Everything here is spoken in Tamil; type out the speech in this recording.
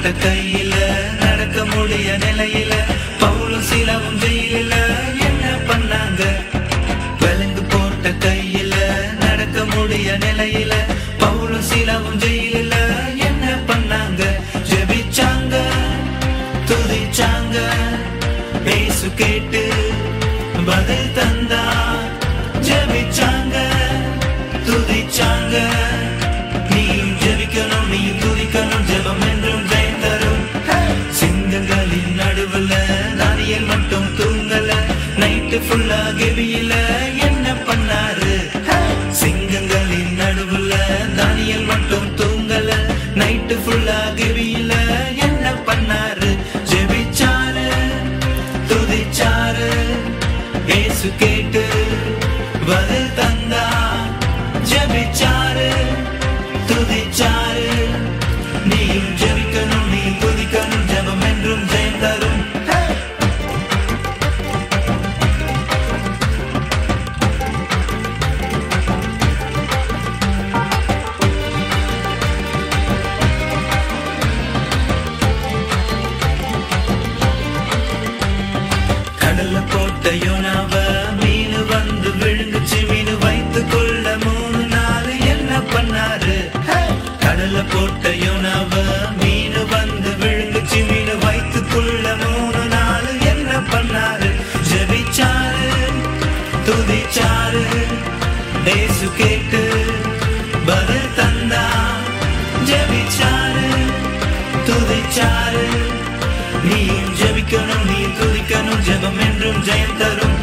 போட்ட கையில நடக்க முடிய நிலையில பவுலும் சிலவும் ஜெயிலில என்ன பண்ணாங்க விலங்கு போட்ட கையில நடக்க முடிய நிலையில பவுலும் சிலவும் ஜெயிலில என்ன பண்ணாங்க ஜெபிச்சாங்க துதிச்சாங்க பேசு கேட்டு பதில் தந்தா ஜெபிச்சாங்க துதிச்சாங்க நீயும் ஜெபிக்கணும் நீயும் துதிக்கணும் ஜெபம் என்றும் ஜெயம் தரும் சிங்கங்களின் நடுவுல தானியல் மட்டும் தூங்கல நைட்டு ஃபுல்லா கெபியில என்ன பண்ணாரு சிங்கங்களின் நடுவுல தானியல் மட்டும் தூங்கல நைட்டு ஃபுல்லா கெபியில என்ன பண்ணாரு ஜெபிச்சாரு துதிச்சாரு ஏசு கேட்டு பதில் தந்தா ஜெபிச்சாரு துதிச்சாரு நீயும் ஜெபிக்கணும் நீ துதிக்கணும் ஜெபம் என்றும் ஜெயம் தரும் கடல்ல போட்ட யோனாவ மீன் வந்து விழுங்குச்சு மீன் வைத்து கொள்ள மூணு நாள் என்ன பண்ணாரு கடல்ல போட்ட யோனாவ மீன் வந்து விழுங்குச்சு மீன் வைத்து கொள்ள மூணு நாள் என்ன பண்ணாரு ஜெபிச்சாரு துதிச்சாரு தேசு கேட்டு பதில் தந்தா ஜெபிச்சாரு துதிச்சாரு நீயும் ஜெபிக்கணும் நீ துதிக்கணும் ஜெபம் என்றும் ஜெயம் தரும்